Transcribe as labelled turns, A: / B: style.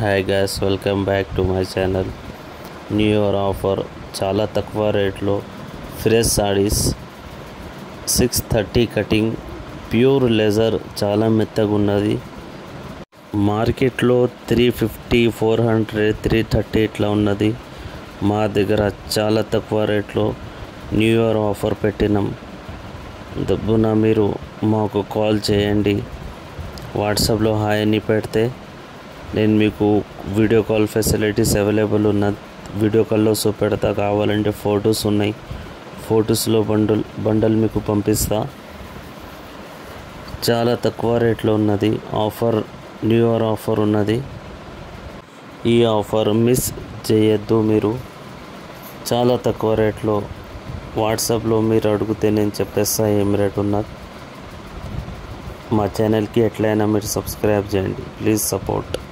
A: hi guys welcome back to my channel new year offer చాలా తక్కువ రేట్లో fresh saris six thirty cutting pure లెజర్ చాలా మెత్తగా ఉన్నది మార్కెట్లో three fifty four hundred three thirty ఇట్లా ఉన్నది మా దగ్గర చాలా తక్కువ రేట్లో న్యూ ఇయర్ ఆఫర్ పెట్టినాం దబ్బున మీరు మాకు కాల్ చేయండి వాట్సాప్లో హాయ్ అని పెడితే నేను మీకు వీడియో కాల్ ఫెసిలిటీస్ అవైలబుల్ ఉన్న వీడియో కాల్లో చూపెడతా కావాలంటే ఫొటోస్ ఉన్నాయి ఫొటోస్లో బండల్ బండల్ మీకు పంపిస్తా చాలా తక్కువ రేట్లో ఉన్నది ఆఫర్ న్యూ ఇయర్ ఆఫర్ ఉన్నది ఈ ఆఫర్ మిస్ చేయొద్దు మీరు చాలా తక్కువ రేట్లో వాట్సాప్లో మీరు అడిగితే నేను చెప్పేస్తా ఏం రేట్ ఉన్నది మా ఛానల్కి ఎట్లయినా మీరు సబ్స్క్రైబ్ చేయండి ప్లీజ్ సపోర్ట్